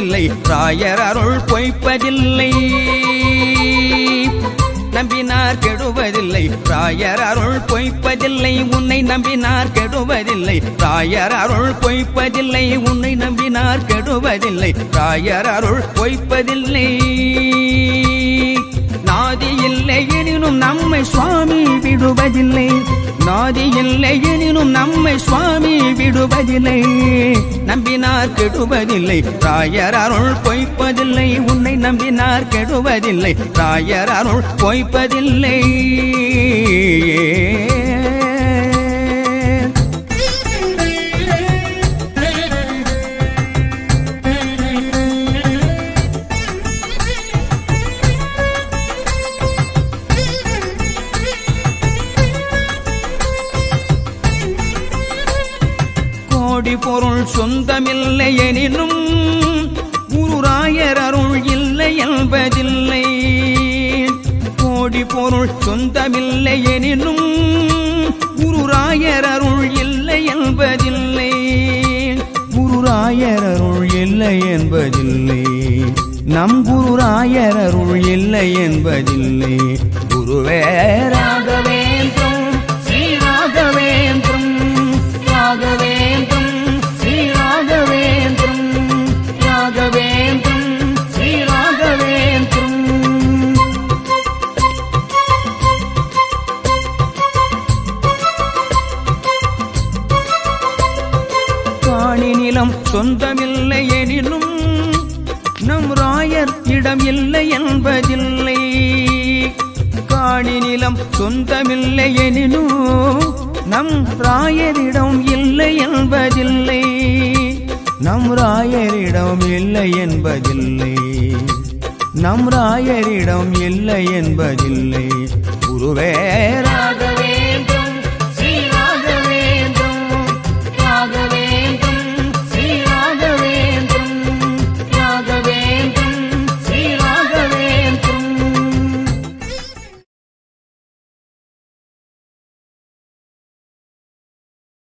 கெடுவதில்லை ராயர் அருள் பொய்ப்பதில்லை நம்பினார் கெடுவதில்லை ராயர் அருள் பொய்ப்பதில்லை உன்னை நம்பினார் கெடுவதில்லை ராயர் அருள் பொய்ப்பதில்லை உன்னை நம்பினார் கெடுவதில்லை ராயர் அருள் பொய்ப்பதில்லை நாதி இல்லை எனினும் நம்மை சுவாமி விடுவதில்லை நாதி இல்லை எனினும் நம்மை சுவாமி விடுவதில்லை நம்பினார் கெடுவதில்லை ராயர் அருள் பொய்ப்பதில்லை உன்னை நம்பினார் கெடுவதில்லை ராயர் அருள் பொய்ப்பதில்லை கோடி பொருள் சொந்தமில்லை எனினும் குருராயர் அருள் இல்லை என்பதில்லை கோடி பொருள் சொந்தமில்லை எனினும் குருராயர் அருள் இல்லை என்பதில்லை குருராயர் அருள் இல்லை என்பதில்லை நம் குருராயர் அருள் இல்லை என்பதில்லை குருவே ராகவேந்திரம் ஸ்ரீ ராகவேந்திரம் ராகவேந்திரம் ஸ்ரீ ராகவேந்திரம் ராகவேந்திரம் ஸ்ரீ ராகவேந்திரம் காணி நிலம் சொந்தமில்லை எனினும் நம் ராயர் இடம் இல்லை என்பதில்லை காணி நிலம் சொந்தமில்லை எனினும் நம் ராயரிடம் இல்லை என்பதில்லை நம் ராயரிடம் இல்லை என்பதில்லை நம் ராயரிடம் இல்லை என்பதில்லை குருவே ராக